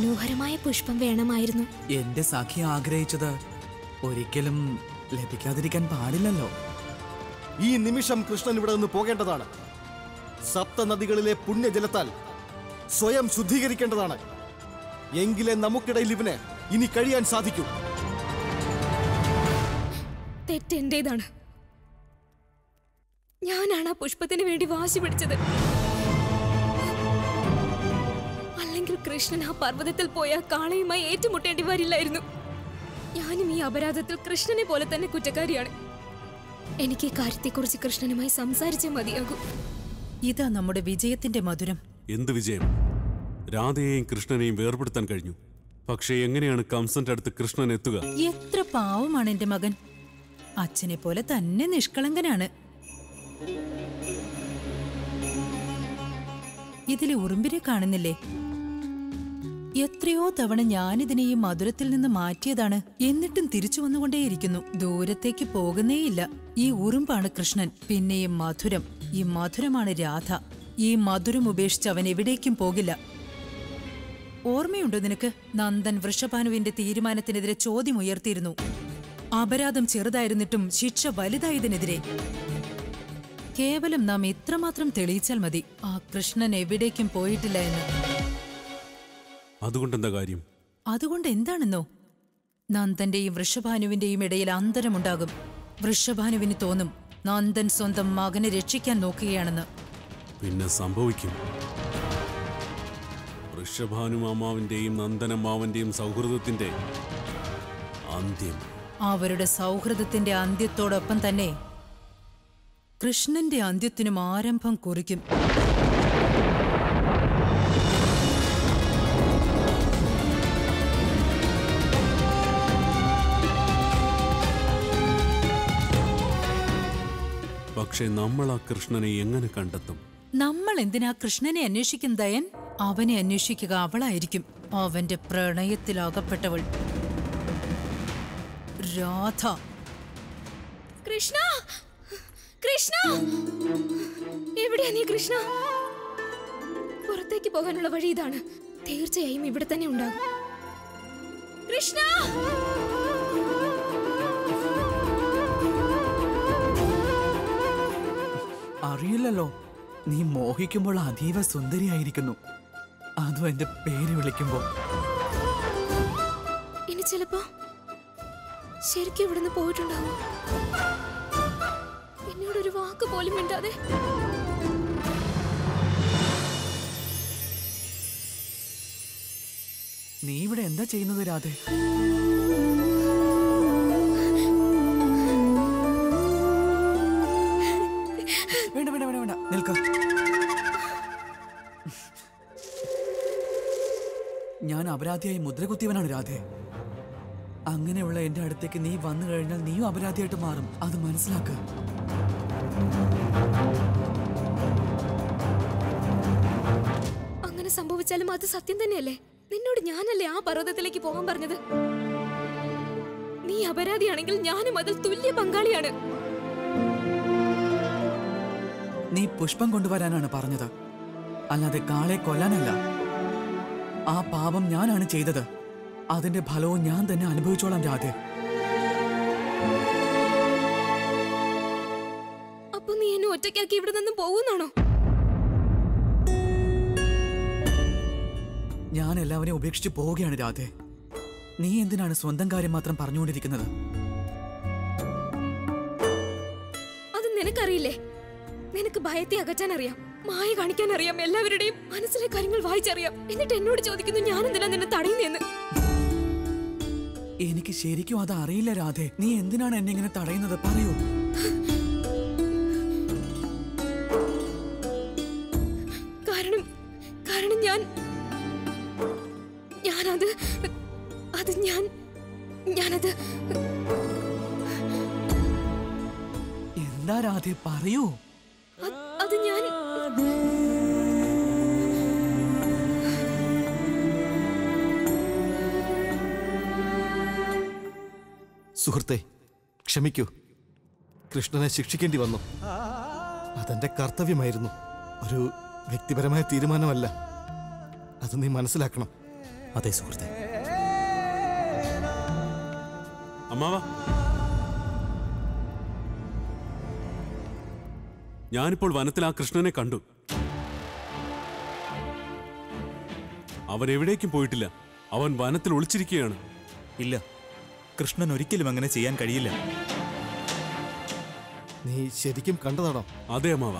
മനോഹരമായ പുഷ്പം വേണമായിരുന്നു എന്റെ സഖി ആഗ്രഹിച്ചത് ഒരിക്കലും ലഭിക്കാതിരിക്കാൻ പാടില്ലല്ലോ ഈ നിമിഷം കൃഷ്ണൻ ഇവിടെ നിന്ന് പോകേണ്ടതാണ് സപ്തനദികളിലെ പുണ്യജലത്താൽ സ്വയം ശുദ്ധീകരിക്കേണ്ടതാണ് എങ്കിലേ നമുക്കിടയിൽ ഇവന് ഇനി കഴിയാൻ സാധിക്കൂ തെറ്റെന്റേതാണ് ഞാനാണ് ആ പുഷ്പത്തിന് വേണ്ടി വാശി പിടിച്ചത് അല്ലെങ്കിൽ കൃഷ്ണൻ ആ പർവ്വതത്തിൽ പോയ കാളയുമായി ഏറ്റുമുട്ടേണ്ടി വരില്ലായിരുന്നു ഞാനും ഈ അപരാധത്തിൽ കൃഷ്ണനെ പോലെ തന്നെ കുറ്റക്കാരിയാണ് എനിക്ക് ഈ കാര്യത്തെക്കുറിച്ച് കൃഷ്ണനുമായി സംസാരിച്ചേ മതിയാകൂ ഇതാ നമ്മുടെ വിജയത്തിന്റെ മധുരം എന്ത് വിജയം രാധയെയും കൃഷ്ണനെയും വേർപെടുത്താൻ കഴിഞ്ഞു പക്ഷേ എങ്ങനെയാണ് കംസന്റെ അടുത്ത് കൃഷ്ണൻ എത്തുക എത്ര പാവമാണ് എന്റെ മകൻ അച്ഛനെ പോലെ തന്നെ നിഷ്കളങ്കനാണ് ഇതിലെ ഉറുമ്പിനെ കാണുന്നില്ലേ എത്രയോ തവണ ഞാനിതിനെ ഈ മധുരത്തിൽ നിന്ന് മാറ്റിയതാണ് എന്നിട്ടും തിരിച്ചു വന്നുകൊണ്ടേയിരിക്കുന്നു ദൂരത്തേക്ക് പോകുന്നേയില്ല ഈ ഉറുമ്പാണ് കൃഷ്ണൻ പിന്നെ ഈ മധുരം ഈ മധുരമാണ് രാധ ഈ മധുരം ഉപേക്ഷിച്ച് അവൻ എവിടേക്കും പോകില്ല ഓർമ്മയുണ്ടോ നിനക്ക് നന്ദൻ വൃഷഭാനുവിന്റെ തീരുമാനത്തിനെതിരെ ചോദ്യം ഉയർത്തിയിരുന്നു അപരാധം ചെറുതായിരുന്നിട്ടും ശിക്ഷ വലുതായതിനെതിരെ കേവലം നാം ഇത്രമാത്രം തെളിയിച്ചാൽ മതി ആ കൃഷ്ണൻ എവിടേക്കും പോയിട്ടില്ല എന്ന് അതുകൊണ്ടെന്താ കാര്യം അതുകൊണ്ട് എന്താണെന്നോ നന്ദന്റെയും വൃഷഭാനുവിന്റെയും ഇടയിൽ അന്തരമുണ്ടാകും വൃഷഭാനുവിന് തോന്നും നന്ദൻ സ്വന്തം മകനെ രക്ഷിക്കാൻ നോക്കുകയാണെന്ന് പിന്നെ സംഭവിക്കും വൃഷഭാനുമാമാവിന്റെയും നന്ദനമാവന്റെയും സൗഹൃദത്തിന്റെ അന്ത്യം അവരുടെ സൗഹൃദത്തിന്റെ അന്ത്യത്തോടൊപ്പം തന്നെ കൃഷ്ണന്റെ അന്ത്യത്തിനും ആരംഭം കുറിക്കും പക്ഷേ നമ്മൾ ആ കൃഷ്ണനെ എങ്ങനെ കണ്ടെത്തും നമ്മൾ എന്തിനാ കൃഷ്ണനെ അന്വേഷിക്കും ദയൻ അവനെ അന്വേഷിക്കുക അവളായിരിക്കും അവന്റെ പ്രണയത്തിലകപ്പെട്ടവൾ രാധ കൃഷ്ണ കൃഷ്ണ എവിടെയാ നീ കൃഷ്ണ പുറത്തേക്ക് പോകാനുള്ള വഴി ഇതാണ് തീർച്ചയായും ഇവിടെ തന്നെ ഉണ്ടാകും കൃഷ്ണ അറിയില്ലല്ലോ നീ മോഹിക്കുമ്പോൾ അതീവ സുന്ദരിയായിരിക്കുന്നു അതും എന്റെ പേര് വിളിക്കുമ്പോ ഇനി ചിലപ്പോ ശരിക്കും ഇവിടുന്ന് പോയിട്ടുണ്ടാവും എന്നോടൊരു വാക്ക് പോലും മിണ്ടാതെ നീ ഇവിടെ എന്താ ചെയ്യുന്നത് രാധേ വേണ്ട വേണ്ട വേണ്ട വേണ്ട നിൽക്ക ഞാൻ അപരാധിയായി മുദ്ര കുത്തിയവനാണ് രാധേ അങ്ങനെയുള്ള എന്റെ അടുത്തേക്ക് നീ വന്നു കഴിഞ്ഞാൽ നീയും അപരാധിയായിട്ട് മാറും അത് മനസ്സിലാക്കുക അങ്ങനെ സംഭവിച്ചാലും അത് സത്യം തന്നെയല്ലേ നിന്നോട് ഞാനല്ലേ ആ പർവ്വതത്തിലേക്ക് പോകാൻ പറഞ്ഞത് നീ അപരാധിയാണെങ്കിൽ ഞാനും അതിൽ തുല്യ പങ്കാളിയാണ് നീ പുഷ്പം കൊണ്ടുവരാനാണ് പറഞ്ഞത് അല്ലാതെ കാളെ കൊല്ലാനല്ല ആ പാപം ഞാനാണ് ചെയ്തത് അതിന്റെ ഫലവും ഞാൻ തന്നെ അനുഭവിച്ചോളാം രാധേ അപ്പൊ നീ എന്നെ ഒറ്റയ്ക്കാക്കി ഇവിടെ നിന്ന് പോകുന്നാണോ ഞാൻ എല്ലാവരെയും ഉപേക്ഷിച്ച് പോവുകയാണ് രാധേ നീ എന്തിനാണ് സ്വന്തം കാര്യം മാത്രം പറഞ്ഞുകൊണ്ടിരിക്കുന്നത് അത് നിനക്കറിയില്ലേ നിനക്ക് ഭയത്തെ അകറ്റാൻ അറിയാം മായ കാണിക്കാൻ അറിയാം എല്ലാവരുടെയും മനസ്സിലെ കാര്യങ്ങൾ വായിച്ചറിയാം എന്നിട്ട് എന്നോട് ചോദിക്കുന്നു ഞാൻ എന്തിനാ നിന്നെ തടയുന്നതെന്ന് എനിക്ക് ശരിക്കും അത് അറിയില്ല രാധേ നീ എന്തിനാണ് എന്നെ ഇങ്ങനെ തടയുന്നത് പറയൂ കാരണം കാരണം ഞാൻ ഞാനത് അത് ഞാൻ ഞാനത് എന്താ രാധേ പറയൂ അത് അത് ഞാൻ സുഹൃത്തെ ക്ഷമിക്കൂ കൃഷ്ണനെ ശിക്ഷിക്കേണ്ടി വന്നു അതെന്റെ കർത്തവ്യമായിരുന്നു ഒരു വ്യക്തിപരമായ തീരുമാനമല്ല അത് നീ മനസ്സിലാക്കണം അതെ സുഹൃത്തെ അമ്മാവ ഞാനിപ്പോൾ വനത്തിൽ ആ കൃഷ്ണനെ കണ്ടു അവൻ എവിടേക്കും പോയിട്ടില്ല അവൻ വനത്തിൽ ഒളിച്ചിരിക്കുകയാണ് ഇല്ല കൃഷ്ണൻ ഒരിക്കലും അങ്ങനെ ചെയ്യാൻ കഴിയില്ല നീ ശരിക്കും കണ്ടതാണോ അതെ അമ്മാവ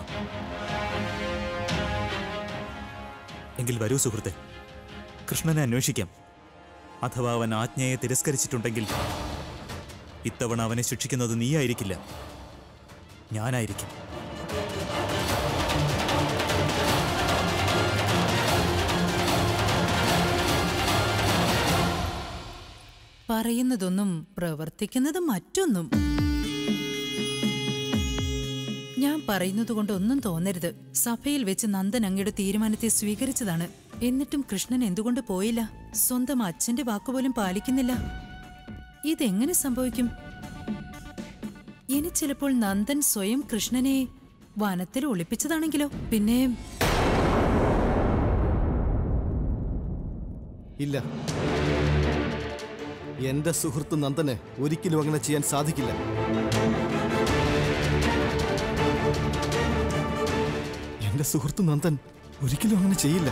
എങ്കിൽ വരൂ സുഹൃത്തെ കൃഷ്ണനെ അന്വേഷിക്കാം അഥവാ അവൻ ആജ്ഞയെ തിരസ്കരിച്ചിട്ടുണ്ടെങ്കിൽ ഇത്തവണ അവനെ ശിക്ഷിക്കുന്നത് നീയായിരിക്കില്ല ഞാനായിരിക്കും പറയുന്നതൊന്നും പ്രവർത്തിക്കുന്നത് മറ്റൊന്നും ഞാൻ പറയുന്നത് കൊണ്ട് ഒന്നും തോന്നരുത് സഭയിൽ വെച്ച് നന്ദൻ അങ്ങയുടെ തീരുമാനത്തെ സ്വീകരിച്ചതാണ് എന്നിട്ടും കൃഷ്ണൻ എന്തുകൊണ്ട് പോയില്ല സ്വന്തം അച്ഛന്റെ വാക്കുപോലും പാലിക്കുന്നില്ല ഇതെങ്ങനെ സംഭവിക്കും ഇനി ചിലപ്പോൾ നന്ദൻ സ്വയം കൃഷ്ണനെ വനത്തിൽ ഒളിപ്പിച്ചതാണെങ്കിലോ പിന്നെ ഇല്ല എന്റെ സുഹൃത്ത് നന്ദന് ഒരിക്കലും അങ്ങനെ ചെയ്യാൻ സാധിക്കില്ല എന്റെ സുഹൃത്ത് നന്ദൻ ഒരിക്കലും അങ്ങനെ ചെയ്യില്ല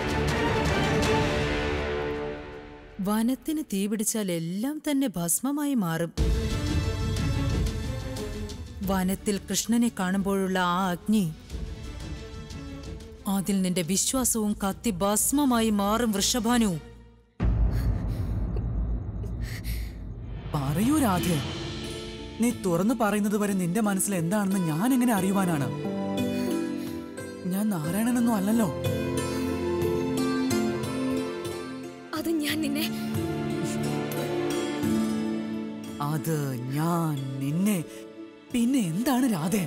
വനത്തിന് തീപിടിച്ചാൽ എല്ലാം തന്നെ ഭസ്മമായി മാറും വനത്തിൽ കൃഷ്ണനെ കാണുമ്പോഴുള്ള ആ അഗ്നി അതിൽ നിന്റെ വിശ്വാസവും കത്തി ഭസ്മമായി മാറും വൃഷഭാനു പറയൂ രാധേ നീ തുറന്നു പറയുന്നത് വരെ നിന്റെ മനസ്സിൽ എന്താണെന്ന് ഞാൻ എങ്ങനെ അറിയുവാനാണ് ഞാൻ നാരായണനൊന്നും അല്ലല്ലോ അത് ഞാൻ നിന്നെ അത് ഞാൻ നിന്നെ പിന്നെ എന്താണ് രാധേ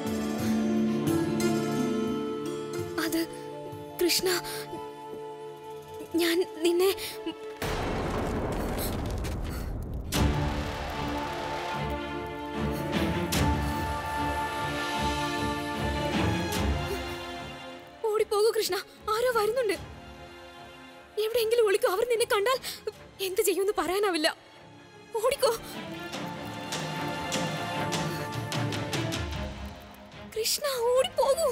അത് കൃഷ്ണ ഞാൻ നിന്നെ ഓടിപ്പോകൂ കൃഷ്ണ ആരോ വരുന്നുണ്ട് എവിടെയെങ്കിലും ഒളിക്കോ അവർ നിന്നെ കണ്ടാൽ എന്ത് ചെയ്യുമെന്ന് പറയാനാവില്ല ഓടിക്കോ കൃഷ്ണ ഓടിപ്പോകൂ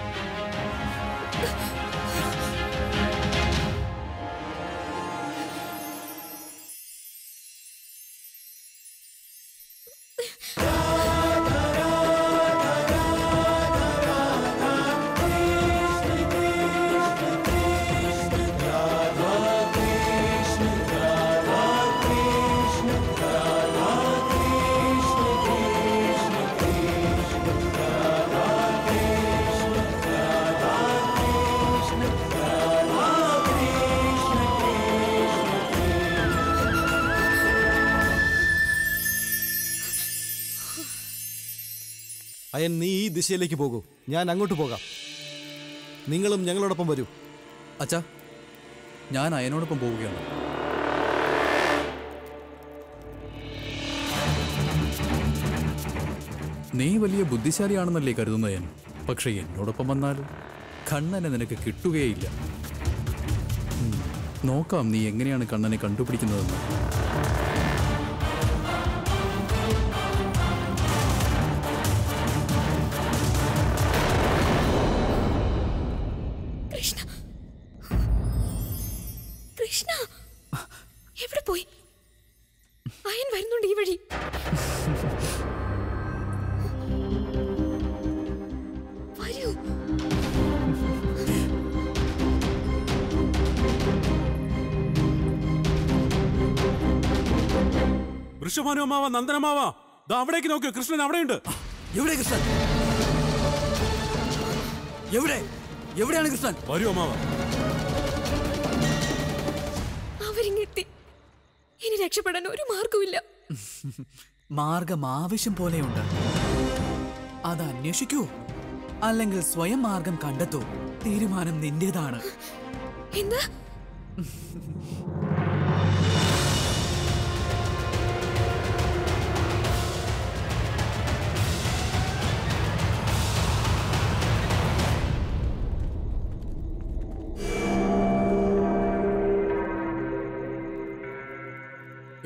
അയൻ നീ ഈ ദിശയിലേക്ക് പോകൂ ഞാൻ അങ്ങോട്ട് പോകാം നിങ്ങളും ഞങ്ങളോടൊപ്പം വരൂ അച്ഛാ ഞാൻ അയനോടൊപ്പം പോവുകയാണ് നീ വലിയ ബുദ്ധിശാലിയാണെന്നല്ലേ കരുതുന്നത് ഞാൻ പക്ഷെ എന്നോടൊപ്പം വന്നാൽ കണ്ണനെ നിനക്ക് കിട്ടുകയില്ല ഉം, നോക്കാം നീ എങ്ങനെയാണ് കണ്ണനെ കണ്ടുപിടിക്കുന്നതെന്ന് കൃഷ്ണ കൃഷ്ണ എവിടെ പോയി അയൻ വരുന്നുണ്ട് ഈ വഴി വരൂ വൃഷഭാനു അമ്മാവ നന്ദനമാവ ദാ അവിടേക്ക് നോക്ക് കൃഷ്ണൻ അവിടെയുണ്ട് എവിടെ കൃഷ്ണൻ എവിടെ എവിടെയാണ് കൃഷ്ണൻ വരൂ അമ്മാവ അവരിങ്ങെത്തി ഇനി രക്ഷപ്പെടാൻ ഒരു മാർഗവുമില്ല മാർഗം ആവശ്യം പോലെയുണ്ട് അത് അന്വേഷിക്കൂ അല്ലെങ്കിൽ സ്വയം മാർഗം കണ്ടെത്തൂ തീരുമാനം നിന്റേതാണ് എന്താ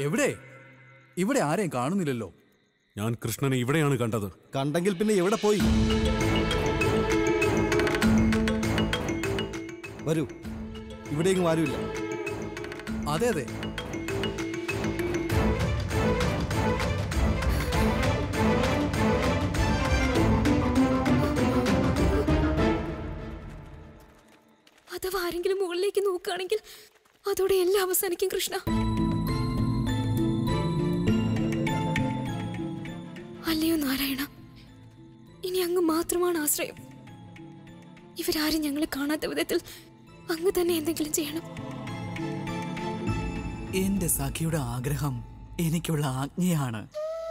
എവിടെ ഇവിടെ ആരെയും കാണുന്നില്ലല്ലോ ഞാൻ കൃഷ്ണനെ ഇവിടെയാണ് കണ്ടത് കണ്ടെങ്കിൽ പിന്നെ എവിടെ പോയി വരൂ ഇവിടെയെങ്കിലും ആരുമില്ല അതെ അതെ അഥവാ ആരെങ്കിലും മുകളിലേക്ക് നോക്കുകയാണെങ്കിൽ അതോടെ എല്ലാം അവസാനിക്കും കൃഷ്ണ അല്ലയോ നാരായണ ഇനി അങ്ങ് മാത്രമാണ് ആശ്രയം ഇവരാരും ഞങ്ങളെ കാണാത്ത വിധത്തിൽ അങ്ങ് തന്നെ എന്തെങ്കിലും ചെയ്യണം എന്റെ സഖിയുടെ ആഗ്രഹം എനിക്കുള്ള ആജ്ഞയാണ്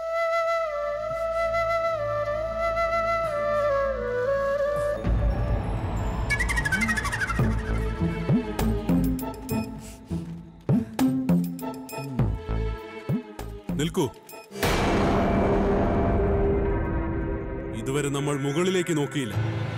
നിൽക്കൂ ഇതുവരെ നമ്മൾ മുകളിലേക്ക് നോക്കിയില്ല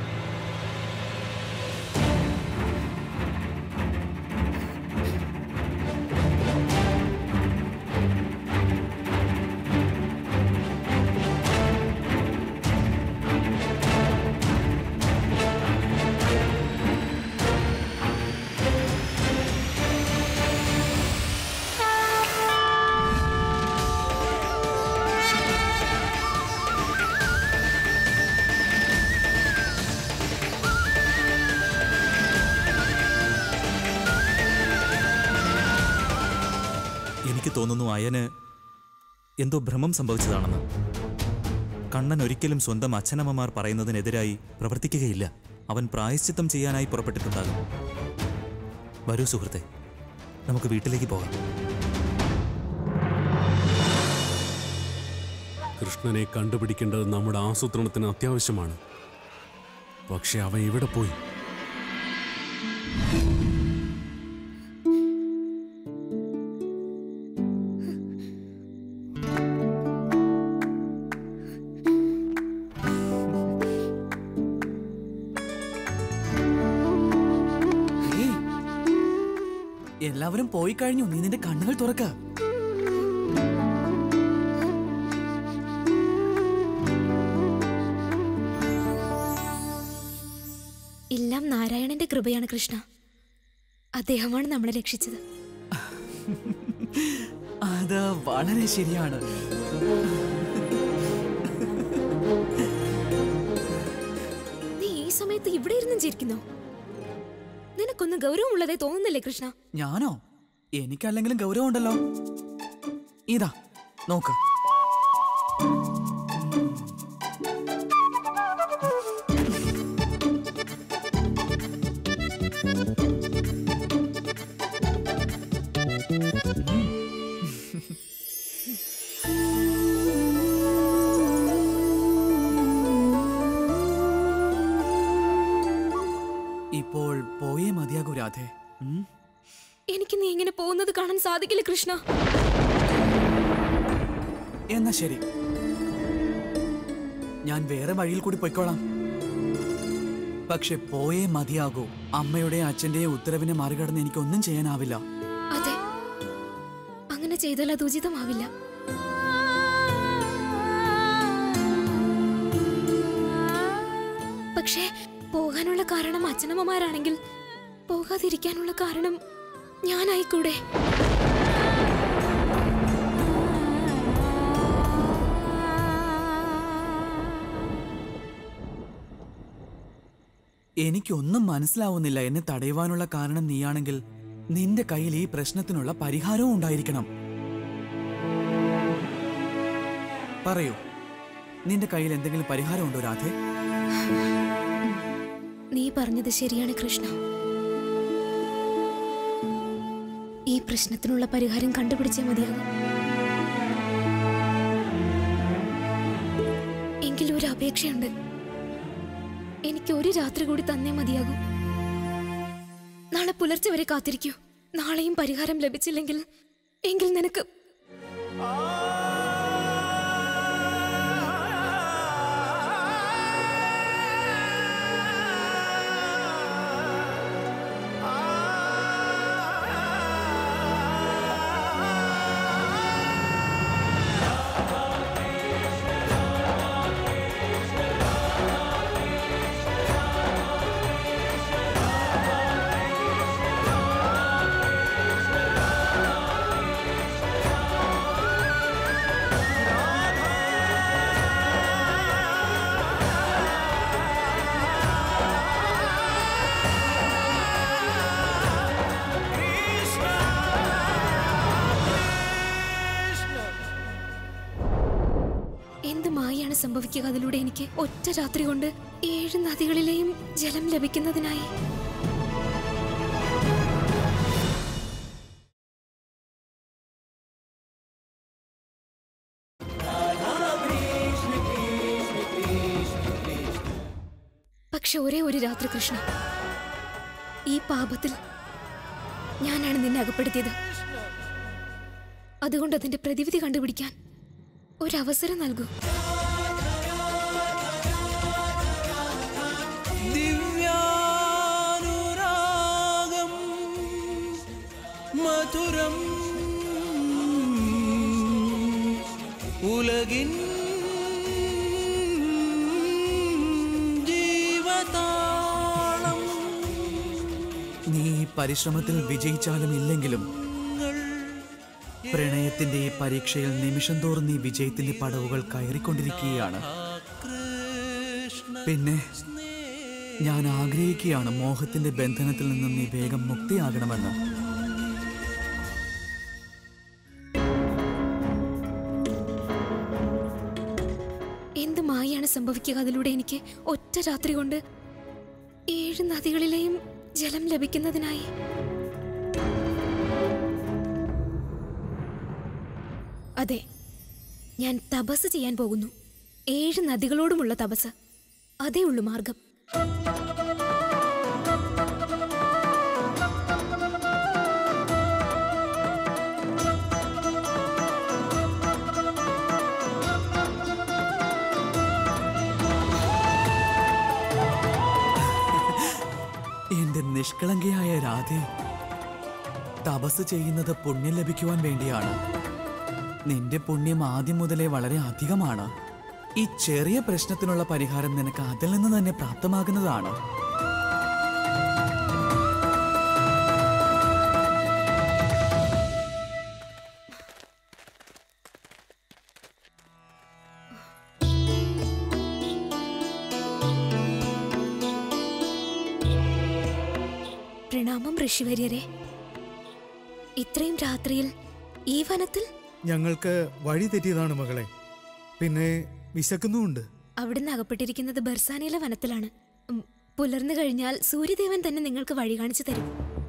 എനിക്ക് തോന്നുന്നു അയന് എന്തോ ഭ്രമം സംഭവിച്ചതാണെന്ന് കണ്ണൻ ഒരിക്കലും സ്വന്തം അച്ഛനമ്മമാർ പറയുന്നതിനെതിരായി പ്രവർത്തിക്കുകയില്ല അവൻ പ്രായശ്ചിത്തം ചെയ്യാനായി പുറപ്പെട്ടിട്ടുണ്ടാകും വരൂ സുഹൃത്തെ നമുക്ക് വീട്ടിലേക്ക് പോകാം കൃഷ്ണനെ കണ്ടുപിടിക്കേണ്ടത് നമ്മുടെ ആസൂത്രണത്തിന് അത്യാവശ്യമാണ് പക്ഷെ അവൻ എവിടെ പോയി ഏയ്, എല്ലാവരും പോയി കഴിഞ്ഞു നീ നിന്റെ കണ്ണുകൾ തുറക്ക എല്ലാം നാരായണന്റെ കൃപയാണ് കൃഷ്ണ അദ്ദേഹമാണ് നമ്മളെ രക്ഷിച്ചത് അത് വളരെ ശരിയാണ് നീ ഈ സമയത്ത് ഇവിടെ ഇരുന്നും ചിരിക്കുന്നോ നിനക്കൊന്നും ഗൗരവമുള്ളതേ തോന്നുന്നില്ലേ കൃഷ്ണ ഞാനോ എനിക്കല്ലെങ്കിലും ഗൗരവമുണ്ടല്ലോ ഇതാ നോക്ക് ഇപ്പോൾ പോയേ മതിയാകൂ രാധേ ഉം? എനിക്ക് നീ ഇങ്ങനെ പോകുന്നത് കാണാൻ സാധിക്കില്ല കൃഷ്ണ എന്നാ ശരി ഞാൻ വേറെ വഴിയിൽ കൂടി പൊയ്ക്കോളാം പക്ഷെ പോയേ മതിയാകൂ അമ്മയുടെയും അച്ഛന്റെയും ഉത്തരവിനെ മറികടന്ന് എനിക്കൊന്നും ചെയ്യാനാവില്ല അതെ അങ്ങനെ ചെയ്താൽ അത് ഉചിതമാവില്ല പക്ഷേ പോകാനുള്ള കാരണം അച്ഛനമ്മമാരാണെങ്കിൽ പോകാതിരിക്കാനുള്ള കാരണം ഞാനായിക്കൂടെ എനിക്കൊന്നും മനസ്സിലാവുന്നില്ല എന്നെ തടയുവാനുള്ള കാരണം നീയാണെങ്കിൽ നിന്റെ കയ്യിൽ ഈ പ്രശ്നത്തിനുള്ള പരിഹാരവും ഉണ്ടായിരിക്കണം പറയൂ നിന്റെ കയ്യിൽ എന്തെങ്കിലും പരിഹാരമുണ്ടോ രാധേ നീ പറഞ്ഞത് ശരിയാണ് കൃഷ്ണ ഈ പ്രശ്നത്തിനുള്ള പരിഹാരം കണ്ടുപിടിച്ചേ മതിയാകും എങ്കിലും ഒരു അപേക്ഷയുണ്ട് എനിക്ക് ഒരു രാത്രി കൂടി തന്നേ മതിയാകും നാളെ പുലർച്ചെ വരെ കാത്തിരിക്കൂ നാളെയും പരിഹാരം ലഭിച്ചില്ലെങ്കിൽ എങ്കിൽ നിനക്ക് സംഭവിക്കുക അതിലൂടെ എനിക്ക് ഒറ്റ രാത്രി കൊണ്ട് ഏഴ് നദികളിലെയും ജലം ലഭിക്കുന്നതിനായി പക്ഷെ ഒരേ ഒരു രാത്രി കൃഷ്ണ ഈ പാപത്തിൽ ഞാനാണ് നിന്നെ അകപ്പെടുത്തിയത് അതുകൊണ്ട് അതിന്റെ പ്രതിവിധി കണ്ടുപിടിക്കാൻ ഒരവസരം നൽകൂ ദിവ്യാനുരാഗം മധുരം ഉലകിൻ ജീവതാളം നീ ഈ പരിശ്രമത്തിൽ വിജയിച്ചാലും ഇല്ലെങ്കിലും പ്രണയത്തിന്റെ ഈ പരീക്ഷയിൽ നിമിഷം തോറും നീ വിജയത്തിന്റെ പടവുകൾ കയറിക്കൊണ്ടിരിക്കുകയാണ് പിന്നെ ഞാൻ ആഗ്രഹിക്കുകയാണ് മോഹത്തിന്റെ ബന്ധനത്തിൽ നിന്നും നീ വേഗം മുക്തിയാകണമെന്ന് എന്ത് മായാണ് സംഭവിക്കുക അതിലൂടെ എനിക്ക് ഒറ്റ രാത്രി കൊണ്ട് ഏഴ് നദികളിലെയും ജലം ലഭിക്കുന്നതിനായി അതെ ഞാൻ തപസ് ചെയ്യാൻ പോകുന്നു ഏഴ് നദികളോടുമുള്ള തപസ് അതേ ഉള്ളു മാർഗം എന്റെ നിഷ്കളങ്കയായ രാധേ തപസ് ചെയ്യുന്നത് പുണ്യം ലഭിക്കുവാൻ വേണ്ടിയാണ് നിന്റെ പുണ്യം ആദ്യം മുതലേ വളരെ അധികമാണ് ഈ ചെറിയ പ്രശ്നത്തിനുള്ള പരിഹാരം നിനക്ക് അതിൽ നിന്ന് തന്നെ പ്രാപ്തമാകുന്നതാണ് പ്രണാമം ഋഷിവര്യരെ ഇത്രയും രാത്രിയിൽ ഈ വനത്തിൽ ഞങ്ങൾക്ക് വഴി തെറ്റിയതാണ് മകളെ പിന്നെ വിശക്കുന്നുമുണ്ട് അവിടുന്ന് അകപ്പെട്ടിരിക്കുന്നത് ബർസാനയിലെ വനത്തിലാണ് ഉം, പുലർന്നു കഴിഞ്ഞാൽ സൂര്യദേവൻ തന്നെ നിങ്ങൾക്ക് വഴി കാണിച്ചു തരും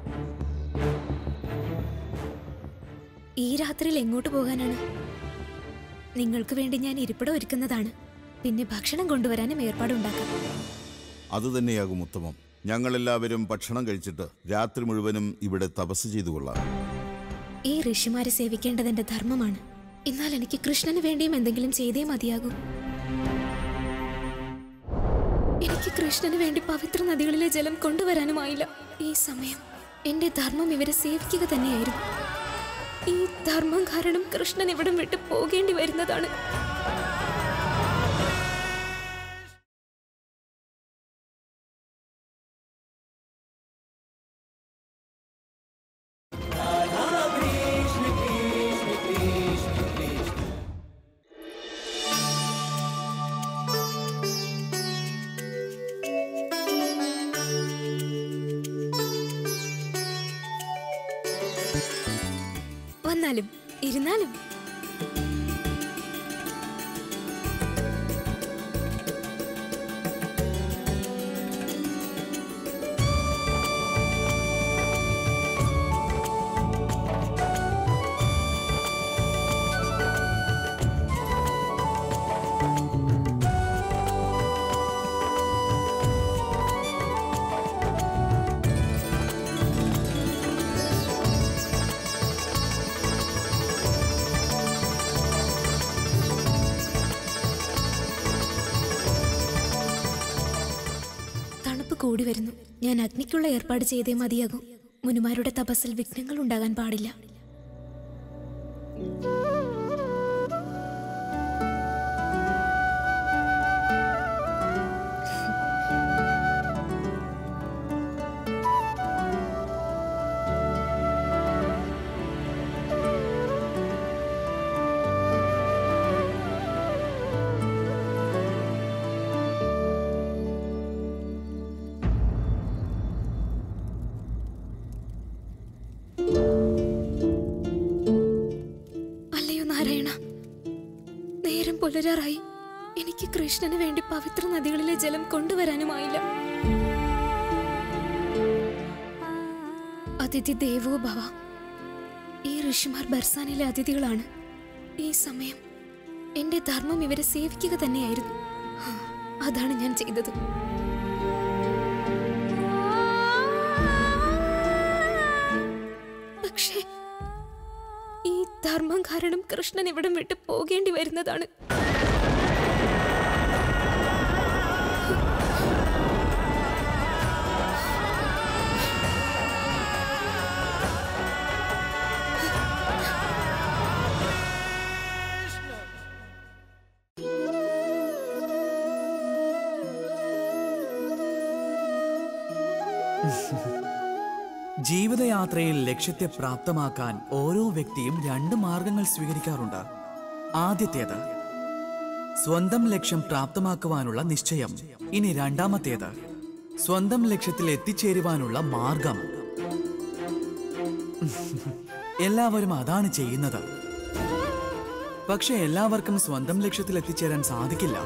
ഈ രാത്രിയിൽ എങ്ങോട്ട് പോകാനാണ് നിങ്ങൾക്ക് വേണ്ടി ഞാൻ ഇരിപ്പിടം ഒരുക്കുന്നതാണ് പിന്നെ ഭക്ഷണം കൊണ്ടുവരാനും ഏർപ്പാടുണ്ടാക്കാം അതുതന്നെയാകും ഉത്തമം ഞങ്ങളെല്ലാവരും ഭക്ഷണം കഴിച്ചിട്ട് രാത്രി മുഴുവനും ഇവിടെ തപസ് ചെയ്തു കൊള്ളാം ഈ ഋഷിമാരെ സേവിക്കേണ്ടത് എന്റെ ധർമ്മമാണ് എന്നാൽ എനിക്ക് കൃഷ്ണന് വേണ്ടിയും എന്തെങ്കിലും ചെയ്തേ മതിയാകൂ എനിക്ക് കൃഷ്ണന് വേണ്ടി പവിത്ര നദികളിലെ ജലം കൊണ്ടുവരാനുമായില്ല ഈ സമയം എന്റെ ധർമ്മം ഇവരെ സേവിക്കുക തന്നെയായിരുന്നു ഈ ധർമ്മം കാരണം കൃഷ്ണൻ ഇവിടം വിട്ട് പോകേണ്ടി വരുന്നതാണ് വന്നാലും ഇരുന്നാലും തണുപ്പ് കൂടി വരുന്നു ഞാൻ അഗ്നിക്കുള്ള ഏർപ്പാട് ചെയ്തേ മതിയാകൂ മുനുമാരുടെ തപസ്സിൽ വിഘ്നങ്ങൾ ഉണ്ടാകാൻ പാടില്ല കൃഷ്ണന് വേണ്ടി പവിത്ര നദികളിലെ ജലം കൊണ്ടുവരാനുമായില്ല അതിഥി ദേവോ ഭവ ഈ ഋഷിമാർ ബർസാനിലെ അതിഥികളാണ് ഈ സമയം എന്റെ ധർമ്മം ഇവരെ സേവിക്കുക തന്നെയായിരുന്നു ഹാ, അതാണ് ഞാൻ ചെയ്തത് പക്ഷേ ഈ ധർമ്മം കാരണം കൃഷ്ണൻ ഇവിടം വിട്ട് പോകേണ്ടി വരുന്നതാണ് ജീവിതയാത്രയിൽ ലക്ഷ്യത്തെ പ്രാപ്തമാക്കാൻ ഓരോ വ്യക്തിയും രണ്ട് മാർഗങ്ങൾ സ്വീകരിക്കാറുണ്ട് ആദ്യത്തേത് സ്വന്തം ലക്ഷ്യം പ്രാപ്തമാക്കുവാനുള്ള നിശ്ചയം ഇനി രണ്ടാമത്തേത് സ്വന്തം ലക്ഷ്യത്തിൽ എത്തിച്ചേരുവാനുള്ള മാർഗം എല്ലാവരും അതാണ് ചെയ്യുന്നത് പക്ഷെ എല്ലാവർക്കും സ്വന്തം ലക്ഷ്യത്തിൽ എത്തിച്ചേരാൻ സാധിക്കില്ല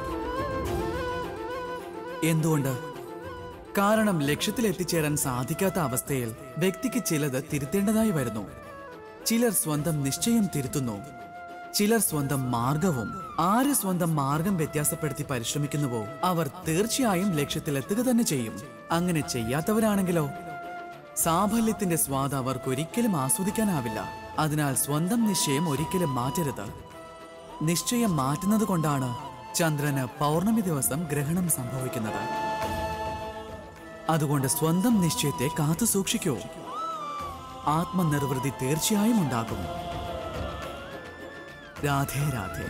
എന്തുകൊണ്ട് കാരണം ലക്ഷ്യത്തിൽ എത്തിച്ചേരാൻ സാധിക്കാത്ത അവസ്ഥയിൽ വ്യക്തിക്ക് ചിലത് തിരുത്തേണ്ടതായി വരുന്നു ചിലർ സ്വന്തം നിശ്ചയം തിരുത്തുന്നു ചിലർ സ്വന്തം മാർഗവും ആര് സ്വന്തം മാർഗം വ്യത്യാസപ്പെടുത്തി പരിശ്രമിക്കുന്നുവോ അവർ തീർച്ചയായും ലക്ഷ്യത്തിൽ എത്തുക തന്നെ ചെയ്യും അങ്ങനെ ചെയ്യാത്തവരാണെങ്കിലോ സാഫല്യത്തിന്റെ സ്വാദ് അവർക്കൊരിക്കലും ആസ്വദിക്കാനാവില്ല അതിനാൽ സ്വന്തം നിശ്ചയം ഒരിക്കലും മാറ്റരുത് നിശ്ചയം മാറ്റുന്നത് കൊണ്ടാണ് ചന്ദ്രന് പൗർണമി ദിവസം ഗ്രഹണം സംഭവിക്കുന്നത് അതുകൊണ്ട് സ്വന്തം നിശ്ചയത്തെ കാത്തു സൂക്ഷിക്കൂ ആത്മനിർവൃതി തീർച്ചയായും ഉണ്ടാകും രാധേ രാധേ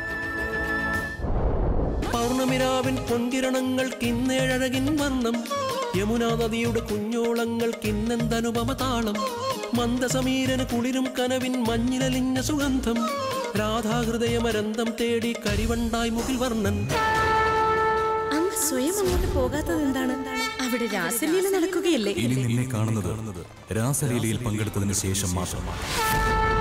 പൗർണമിരാവിൻ പൊൻകിരണങ്ങൾക്കിന്നേഴഴകിൻ വർണ്ണം യമുനാ നദിയുടെ കുഞ്ഞോളങ്ങൾക്കിന്നെന്തനുപമ താളം മന്ദസമീരന് കുളിരും കനവിൻ മഞ്ഞിലലിഞ്ഞ സുഗന്ധം രാധാഹൃദയമരന്തം തേടി കരിവണ്ടായി മുകിൽ വർണ്ണൻ അങ്ങ് സ്വയം അങ്ങോട്ട് പോകാത്തത് എന്താണ് അവിടെ രാസലീല നടക്കുകയല്ലേ ഇനി നിന്നെ കാണുന്നത് രാസലീലയിൽ പങ്കെടുത്തതിന് ശേഷം മാത്രമാണ്